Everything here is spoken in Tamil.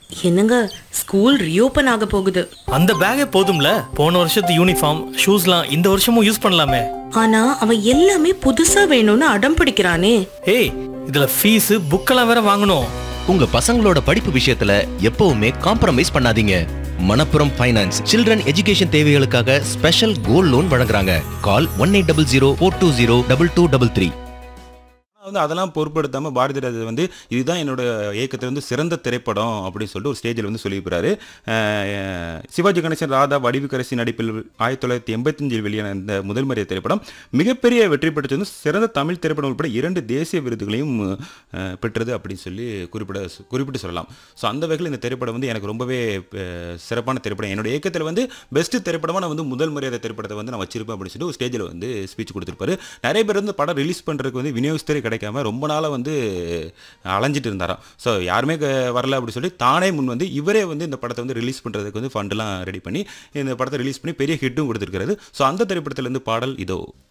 என்னங்க ஸ்கூல் ரீஓபன் ஆக போகுது அந்த பேக்கே போதும்ல போன வருஷத்து யூனிஃபார்ம் ஷூஸ்லாம் இந்த வருஷமும் யூஸ் பண்ணலாமே ஆனா அவன் எல்லாமே புதுசா வேணும்னு அடம் பிடிக்கிறானே ஏய் இதுல ஃபீஸ் புக்கெல்லாம் வேற வாங்கணும் உங்க பசங்களோட படிப்பு விஷயத்துல எப்பவுமே காம்ப்ரமைஸ் பண்ணாதீங்க மணப்புரம் ஃபைனான்ஸ் சில்ட்ரன் எஜுகேஷன் தேவைகளுக்காக ஸ்பெஷல் கோல்ட் லோன் வழங்குறாங்க call one eight double zero four two zero double two double three வந்து அதெல்லாம் பொருட்படுத்தாம பாரதி ராஜா வந்து இதுதான் என்னோட இயக்கத்தில் வந்து சிறந்த திரைப்படம் அப்படின்னு சொல்லிட்டு ஒரு ஸ்டேஜில் வந்து சொல்லியிருப்பாரு அஹ் சிவாஜி கணேசன் ராதா வடிவுக்கரசி நடிப்பில் ஆயிரத்தி தொள்ளாயிரத்தி எண்பத்தஞ்சில் வெளியான இந்த முதல் மரியாதை திரைப்படம் மிகப்பெரிய வெற்றி பெற்றது வந்து சிறந்த தமிழ் திரைப்படம் உட்பட இரண்டு தேசிய விருதுகளையும் அஹ், பெற்றது அப்படின்னு சொல்லி குறிப்பிட குறிப்பிட்டு சொல்லலாம் ஸோ அந்த வகையில் இந்த திரைப்படம் வந்து எனக்கு ரொம்பவே அஹ், சிறப்பான திரைப்படம் என்னோட இயக்கத்தில் வந்து பெஸ்ட் திரைப்படமாக நான் வந்து முதல் மரியாதை திரைப்படத்தை வந்து நான் வச்சிருப்பேன் அப்படின்னு சொல்லி ஒரு ஸ்டேஜில் வந்து ஸ்பீச் கொடுத்துருப்பாரு நிறைய பேர் வந்து படம் ரிலீஸ் பண்ணுறதுக்கு வந்து விநியோகஸ்தரே கிடைக்காம ரொம்ப நாளாக வந்து அலைஞ்சிட்டு இருந்தாராம் ஸோ யாருமே க- வரல அப்படி சொல்லி தானே முன் வந்து இவரே வந்து இந்த படத்தை வந்து ரிலீஸ் பண்ணுறதுக்கு வந்து ஃபண்டெல்லாம் ரெடி பண்ணி இந்த படத்தை ரிலீஸ் பண்ணி பெரிய ஹிட்டும் கொடுத்துருக்காரு ஸோ அந்த திரைப்படத்துலேருந்து பாடல் இதோ